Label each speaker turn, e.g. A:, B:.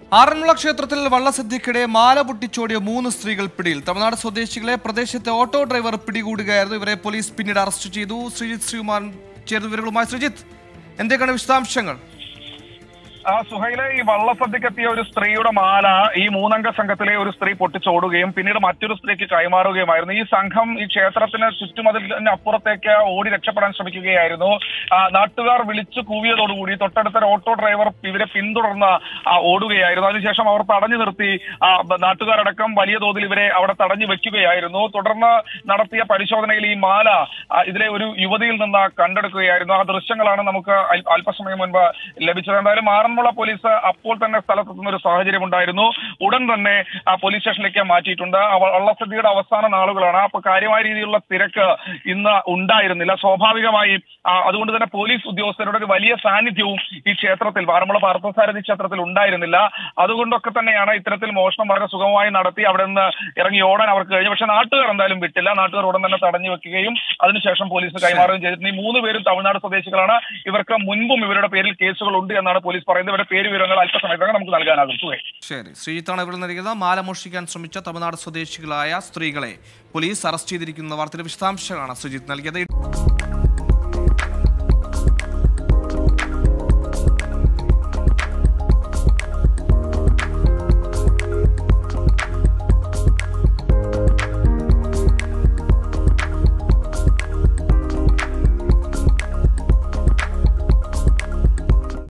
A: ആറന്മുള ക്ഷേത്രത്തിൽ വള്ളസദ്യക്കിടെ മാല പൊട്ടിച്ചോടിയ മൂന്ന് സ്ത്രീകൾ പിടിയിൽ തമിഴ്നാട് സ്വദേശികളെ പ്രദേശത്തെ ഓട്ടോ ഡ്രൈവർ പിടികൂടുകയായിരുന്നു ഇവരെ പോലീസ് പിന്നീട് അറസ്റ്റ് ചെയ്തു ശ്രീജിത്ത് ശ്രീകുമാർ ചേർന്ന വിവരങ്ങളുമായി ശ്രീജിത്ത് എന്തൊക്കെയാണ് വിശദാംശങ്ങൾ
B: ആ സുഹൈലെ ഈ വള്ളസദ്യക്കെത്തിയ ഒരു സ്ത്രീയുടെ മാല ഈ മൂന്നംഗ സംഘത്തിലെ ഒരു സ്ത്രീ പൊട്ടിച്ചോടുകയും പിന്നീട് മറ്റൊരു സ്ത്രീക്ക് കൈമാറുകയുമായിരുന്നു ഈ സംഘം ഈ ക്ഷേത്രത്തിന് ചുറ്റുമതിലിന് അപ്പുറത്തേക്ക് ഓടി രക്ഷപ്പെടാൻ ശ്രമിക്കുകയായിരുന്നു ആ, നാട്ടുകാർ വിളിച്ചു കൂവിയതോടുകൂടി തൊട്ടടുത്ത ഒരു ഓട്ടോ ഡ്രൈവർ ഇവരെ പിന്തുടർന്ന് ആ, ഓടുകയായിരുന്നു അതിനുശേഷം അവർ തടഞ്ഞു നിർത്തി ആ, ബ- നാട്ടുകാരടക്കം വലിയ തോതിൽ ഇവരെ അവിടെ തടഞ്ഞു വെക്കുകയായിരുന്നു തുടർന്ന് നടത്തിയ പരിശോധനയിൽ ഈ മാല ആ, ഇതിലെ ഒരു യുവതിയിൽ നിന്ന് കണ്ടെടുക്കുകയായിരുന്നു ആ ദൃശ്യങ്ങളാണ് നമുക്ക് അൽ- അല്പസമയം മുൻപ് ലഭിച്ചത് എന്തായാലും ആറന്മുള പോലീസ് അപ്പോൾ തന്നെ സ്ഥലത്തെത്തുന്ന ഒരു സാഹചര്യം ഉണ്ടായിരുന്നു ഉടൻ തന്നെ ആ പോലീസ് സ്റ്റേഷനിലേക്ക് മാറ്റിയിട്ടുണ്ട് ആ വ- വള്ളസദ്യയുടെ അവസാന നാളുകളാണ് അപ്പൊ കാര്യമായ രീതിയിലുള്ള തിരക്ക് ഇന്ന് ഉണ്ടായിരുന്നില്ല സ്വാഭാവികമായി ആ, അതുകൊണ്ട് തന്നെ പോലീസ് ഉദ്യോഗസ്ഥരുടെ ഒരു വലിയ സാന്നിധ്യവും ഈ ക്ഷേത്രത്തിൽ ആറന്മുള പാർത്ഥസാരഥി ക്ഷേത്രത്തിൽ ഉണ്ടായിരുന്നില്ല അതുകൊണ്ടൊക്കെ തന്നെയാണ് ഇത്തരത്തിൽ മോഷണം വളരെ സുഗമമായി നടത്തി അവിടെ നിന്ന് ഇറങ്ങി ഓടാൻ അവർക്ക് കഴിഞ്ഞു പക്ഷെ നാട്ടുകാർ എന്തായാലും വിട്ടില്ല നാട്ടുകാർ ഉടൻ തന്നെ തടഞ്ഞു വെക്കുകയും അതിനുശേഷം പോലീസ് കൈമാറുകയും ചെയ്തിട്ടുണ്ട് ഈ മൂന്ന് പേരും തമിഴ്നാട് സ്വദേശികളാണ് ഇവർക്ക് മുൻപും ഇവരുടെ പേരിൽ കേസുകൾ ഉണ്ട് എന്നാണ് പോലീസ് പറയുന്നത് ഇവരുടെ പേര് വിവരങ്ങൾ അല്പസമയത്തൊക്കെ നമുക്ക് നൽകാനാകും സുഖേ
A: ശരി ശ്രീജിത്താണ് ഇവിടെ നൽകിയത് മാല മോഷ്ടിക്കാൻ ശ്രമിച്ച തമിഴ്നാട് സ്വദേശികളായ സ്ത്രീകളെ പോലീസ് അറസ്റ്റ് ചെയ്തിരിക്കുന്ന വാർത്തയുടെ വിശദാംശങ്ങളാണ് ശ്രീജിത്ത് നൽകിയത്